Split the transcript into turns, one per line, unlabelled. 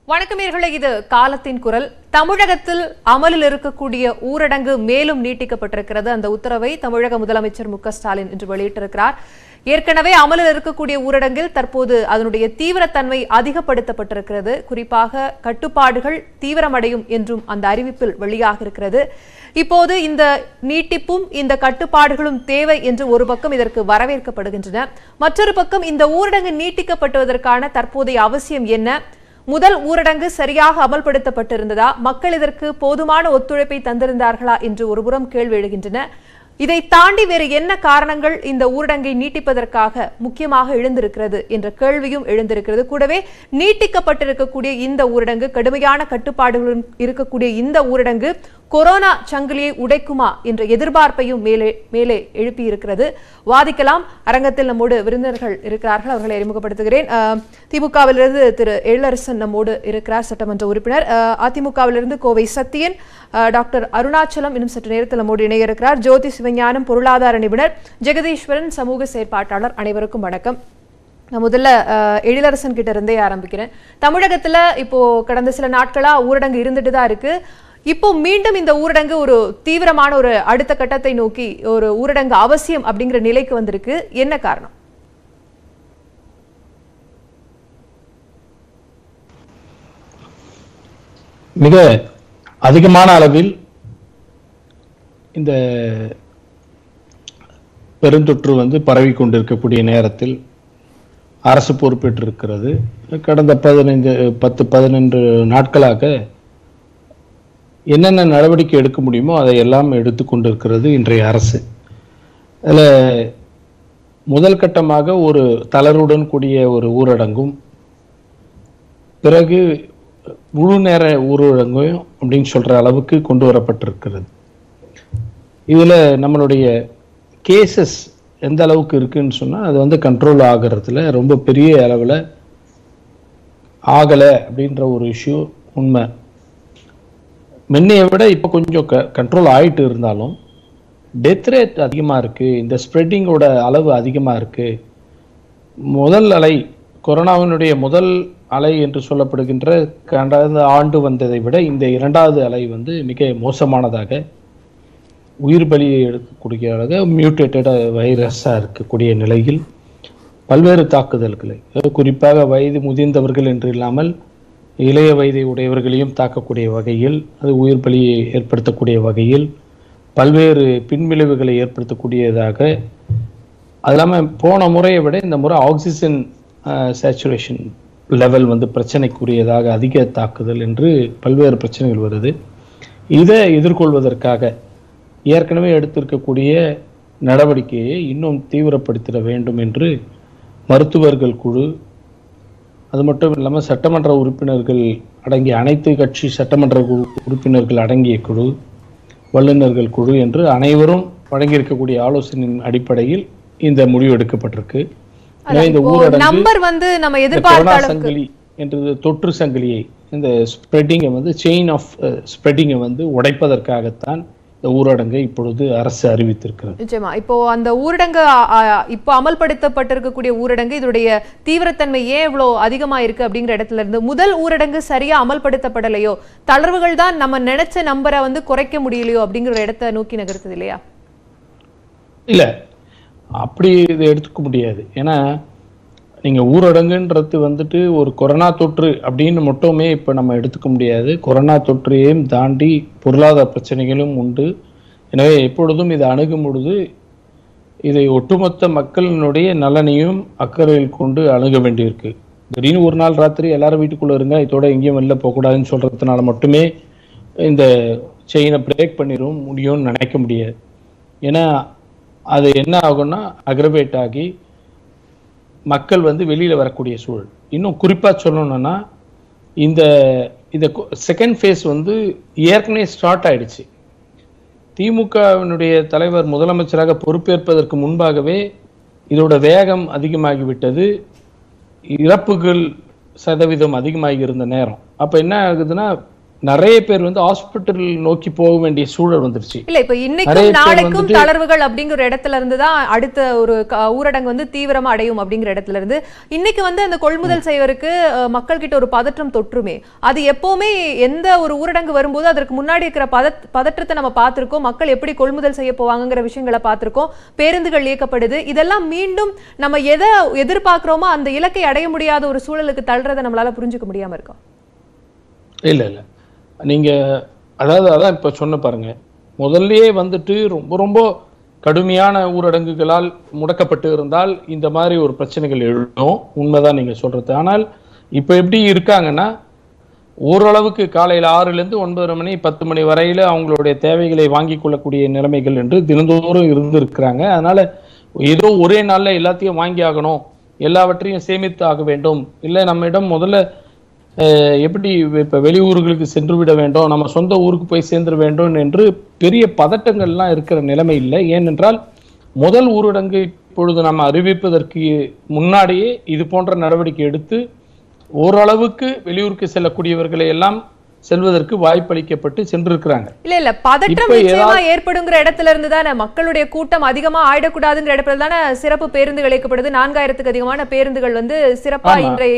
வணக்கம் நேயர்களே இது காலத்தின் குரல் தமிழகத்தில் அமலில் இருக்கக்கூடிய ஊரடங்கு மேலும் நீட்டிக்கப்பட்டிருக்கிறது அந்த உத்தரவை தமிழக முதலமைச்சர் மு க ஸ்டாலின் இன்று வெளியிட்டிருக்கிறார் ஏற்கனவே அமலில் இருக்கக்கூடிய ஊரடங்கில் தற்போது அதனுடைய தீவிரத்தன்மை அதிகப்படுத்தப்பட்டிருக்கிறது குறிப்பாக கட்டுப்பாடுகள் தீவிரமடையும் என்றும் அந்த அறிவிப்பில் வெளியாக இருக்கிறது இப்போது இந்த நீட்டிப்பும் இந்த கட்டுப்பாடுகளும் தேவை என்று ஒரு பக்கம் இதற்கு வரவேற்கப்படுகின்றன மற்றொரு பக்கம் இந்த ஊரடங்கு நீட்டிக்கப்படுவதற்கான தற்போதைய அவசியம் என்ன முதல் ஊரடங்கு சரியாக அமல்படுத்தப்பட்டிருந்ததா மக்கள் இதற்கு போதுமான ஒத்துழைப்பை தந்திருந்தார்களா என்று ஒருபுறம் கேள்வி எழுகின்றன இதை தாண்டி வேறு என்ன காரணங்கள் இந்த ஊரடங்கை நீட்டிப்பதற்காக முக்கியமாக எழுந்திருக்கிறது என்ற கேள்வியும் எழுந்திருக்கிறது கூடவே நீட்டிக்கப்பட்டிருக்கக்கூடிய இந்த ஊரடங்கு கடுமையான கட்டுப்பாடுகளுடன் இருக்கக்கூடிய இந்த ஊரடங்கு கொரோனா சங்கிலியை உடைக்குமா என்ற எதிர்பார்ப்பையும் மேலே மேலே எழுப்பியிருக்கிறது வாதிக்கலாம் அரங்கத்தில் நம்மோடு விருந்தினர்கள் இருக்கிறார்கள் அவர்களை அறிமுகப்படுத்துகிறேன் அஹ், திமுகவிலிருந்து திரு எழிலரசன் நம்மோடு இருக்கிறார் சட்டமன்ற உறுப்பினர் அஹ், அதிமுகவிலிருந்து கோவை சத்தியன் அஹ், டாக்டர் அருணாச்சலம் இன்னும் சற்று நேரத்தில் நம்மோடு இணைய இருக்கிறார் ஜோதி சிவஞானம் பொருளாதார நிபுணர் ஜெகதீஸ்வரன் சமூக செயற்பாட்டாளர் அனைவருக்கும் வணக்கம் நான் முதல்ல அஹ், எழிலரசன் கிட்ட இருந்தே ஆரம்பிக்கிறேன் தமிழகத்துல இப்போ கடந்த சில நாட்களா ஊரடங்கு இருந்துட்டு தான் இருக்கு இப்போ மீண்டும் இந்த ஊரடங்கு ஒரு தீவிரமான ஒரு அடுத்த கட்டத்தை நோக்கி ஒரு ஊரடங்கு அவசியம் அப்படிங்கிற நிலைக்கு வந்திருக்கு என்ன காரணம்
மிக அதிகமான அளவில் இந்த பெருந்தொற்று வந்து பரவி கொண்டிருக்கக்கூடிய நேரத்தில் அரசு பொறுப்பேற்றிருக்கிறது கடந்த பதினைந்து பத்து பதினெண்டு நாட்களாக என்னென்ன நடவடிக்கை எடுக்க முடியுமோ அதை எல்லாம் எடுத்து கொண்டிருக்கிறது இன்றைய அரசு அதில் முதல் கட்டமாக ஒரு தளர்வுடன் கூடிய ஒரு ஊரடங்கும் பிறகு முழு நேர ஊரடங்கும் அப்படின்னு சொல்ற அளவுக்கு கொண்டு வரப்பட்டிருக்கிறது இதுல நம்மளுடைய கேசஸ் எந்த அளவுக்கு இருக்குன்னு சொன்னா அது வந்து கண்ட்ரோல் ஆகிறதுல ரொம்ப பெரிய அளவுல ஆகலை அப்படின்ற ஒரு இஷ்யூ உண்மை முன்னைய விட இப்போ கொஞ்சம் க கண்ட்ரோல் ஆயிட்டு இருந்தாலும் டெத் ரேட் அதிகமாக இருக்கு இந்த ஸ்ப்ரெட்டிங்கோட அளவு அதிகமாக இருக்கு முதல் அலை கொரோனாவினுடைய முதல் அலை என்று சொல்லப்படுகின்ற கடந்த ஆண்டு வந்ததை விட இந்த இரண்டாவது அலை வந்து மிக மோசமானதாக உயிர் பலியை எடுக்கக்கூடிய அளவு மியூட்டேட்டட் வைரஸாக இருக்கக்கூடிய நிலையில் பல்வேறு தாக்குதல்களை அதாவது குறிப்பாக வயது முதிர்ந்தவர்கள் என்று இல்லாமல் இளைய வயதை உடையவர்களையும் தாக்கக்கூடிய வகையில் அது உயிர் பலியை ஏற்படுத்தக்கூடிய வகையில் பல்வேறு பின்விளைவுகளை ஏற்படுத்தக்கூடியதாக அது இல்லாமல் போன முறையை விட இந்த முறை ஆக்சிஜன் சேச்சுரேஷன் லெவல் வந்து பிரச்சனைக்குரியதாக அதிக தாக்குதல் என்று பல்வேறு பிரச்சனைகள் வருது இதை எதிர்கொள்வதற்காக ஏற்கனவே எடுத்திருக்கக்கூடிய நடவடிக்கையை இன்னும் தீவிரப்படுத்திட வேண்டும் என்று மருத்துவர்கள் குழு அது மட்டும் இல்லாமல் சட்டமன்ற உறுப்பினர்கள் அடங்கிய அனைத்து கட்சி சட்டமன்ற குழு உறுப்பினர்கள் அடங்கிய குழு வல்லுநர்கள் குழு என்று அனைவரும் வழங்கியிருக்கக்கூடிய ஆலோசனையின் அடிப்படையில் இந்த முடிவு எடுக்கப்பட்டிருக்கு எனவே இந்த ஊரடங்கு
நம்பர் வந்து நம்ம
இந்த
எதிர்பார்த்த
கொரோனா
அளவுக்கு
சங்கிலி என்றது தொற்று சங்கிலியை இந்த ஸ்ப்ரெட்டிங்கை வந்து செயின் ஆஃப் ஸ்ப்ரெட்டிங்கை வந்து உடைப்பதற்காகத்தான் இந்த ஊரடங்கை இப்பொழுது அரசு அறிவித்திருக்கிறது
நிச்சயமா இப்போ அந்த ஊரடங்கு அ, அ, இப்போ அமல்படுத்தப்பட்டிருக்கக்கூடிய ஊரடங்கு இதனுடைய தீவிரத்தன்மை ஏன் இவ்வளோ அதிகமா இருக்கு அப்படிங்கிற இடத்துல இருந்து முதல் ஊரடங்கு சரியா அமல்படுத்தப்படலையோ தளர்வுகள் தான் நம்ம நினைச்ச நம்பரை வந்து குறைக்க முடியலையோ அப்படிங்கிற ஒரு இடத்தை நோக்கி நகர்த்துது இல்லையா
இல்ல அப்படி இதை எடுத்துக்க முடியாது ஏன்னா நீங்க ஊரடங்குன்றது வந்துட்டு ஒரு கொரோனா தொற்று அப்படின்னு மட்டுமே இப்ப நம்ம எடுத்துக்க முடியாது கொரோனா தொற்றையும் தாண்டி பொருளாதார பிரச்சனைகளும் உண்டு எனவே எப்பொழுதும் இதை அணுகும் பொழுது இதை ஒட்டுமொத்த மக்களினுடைய நலனையும் அக்கறையில் கொண்டு அணுக வேண்டியிருக்கு திடீர்னு ஒரு நாள் ராத்திரி எல்லாரும் வீட்டுக்குள்ள இருங்க இதோட எங்கேயும் வெளில போகக்கூடாதுன்னு சொல்றதுனால மட்டுமே இந்த செயினை பிரேக் பண்ணிடும் முடியும்னு நினைக்க முடியாது ஏன்னா அது என்ன ஆகும்னா அக்ரவேட் ஆகி மக்கள் வந்து வெளியில வரக்கூடிய சூழல் இன்னும் குறிப்பா சொல்லணும்னா இந்த இந்த செகண்ட் ஃபேஸ் வந்து ஏற்கனவே ஸ்டார்ட் ஆயிடுச்சு திமுகவினுடைய தலைவர் முதலமைச்சராக பொறுப்பேற்பதற்கு முன்பாகவே இதோட வேகம் அதிகமாகிவிட்டது இறப்புகள் சதவீதம் அதிகமாகி இருந்த நேரம் அப்ப என்ன ஆகுதுன்னா நிறைய பேர் வந்து ஹாஸ்பிட்டல் நோக்கி போக வேண்டிய சூழல் வந்துருச்சு
இல்ல இப்ப
நிறைய
இன்னைக்கும்
பேர்
நாளைக்கும்
வந்துட்டு-
தளர்வுகள் அப்படிங்கிற இடத்துல இருந்து தான் அடுத்த ஒரு க- ஊரடங்கு வந்து தீவிரமா அடையும் அப்படிங்கிற இடத்துல இருந்து இன்னைக்கு வந்து அந்த கொள்முதல் செய்வருக்கு அஹ், மக்கள் கிட்ட ஒரு பதற்றம் தொற்றுமே அது எப்பவுமே எந்த ஒரு ஊரடங்கு வரும்போது அதற்கு முன்னாடி இருக்கிற பதத் பதற்றத்தை நம்ம பார்த்திருக்கோம் மக்கள் எப்படி கொள்முதல் செய்ய போவாங்கங்கிற விஷயங்களை பார்த்திருக்கோம் பேருந்துகள் இயக்கப்படுது இதெல்லாம் மீண்டும் நம்ம எதை எதிர்பார்க்கிறோமோ அந்த இலக்கை அடைய முடியாத ஒரு சூழலுக்கு தள்ளுறதை நம்மளால புரிஞ்சுக்க முடியாம இருக்கோம்
இல்ல இல்ல நீங்க அதாவது அதான் இப்ப சொன்ன பாருங்க முதல்லயே வந்துட்டு ரொம்ப ரொம்ப கடுமையான ஊரடங்குகளால் முடக்கப்பட்டு இருந்தால் இந்த மாதிரி ஒரு பிரச்சனைகள் எழும் உண்மைதான் நீங்க சொல்றது ஆனால் இப்ப எப்படி இருக்காங்கன்னா ஓரளவுக்கு காலையில் ஆறுலேருந்து ஒன்பதரை மணி பத்து மணி வரையில அவங்களுடைய தேவைகளை வாங்கி கொள்ளக்கூடிய நிலைமைகள் என்று தினந்தோறும் இருந்திருக்கிறாங்க அதனால ஏதோ ஒரே நாள்ல எல்லாத்தையும் வாங்கி ஆகணும் எல்லாவற்றையும் சேமித்து ஆக வேண்டும் இல்லை நம்மிடம் முதல்ல அஹ், எப்படி இப்ப வெளியூர்களுக்கு சென்று விட வேண்டும் நம்ம சொந்த ஊருக்கு போய் சேர்ந்துட வேண்டும் என்று பெரிய பதட்டங்கள்லாம் இருக்கிற நிலைமை இல்லை ஏனென்றால் முதல் ஊரடங்கு இப்பொழுது நம்ம அறிவிப்பதற்கு முன்னாடியே இது போன்ற நடவடிக்கை எடுத்து ஓரளவுக்கு வெளியூருக்கு செல்லக்கூடியவர்களை எல்லாம் செல்வதற்கு வாய்ப்பளிக்கப்பட்டு சென்றிருக்கிறாங்க
இல்ல இல்ல பதற்றம்
இப்ப
நிச்சயமா ஏற்படுங்கிற இடத்துல இருந்து தானே மக்களுடைய கூட்டம் அதிகமா ஆயிடக்கூடாதுங்கிற இடத்துல தானே சிறப்பு பேருந்துகள் இயக்கப்படுது நான்காயிரத்துக்கு அதிகமான பேருந்துகள் வந்து சிறப்பா
ஆமா.
இன்றைய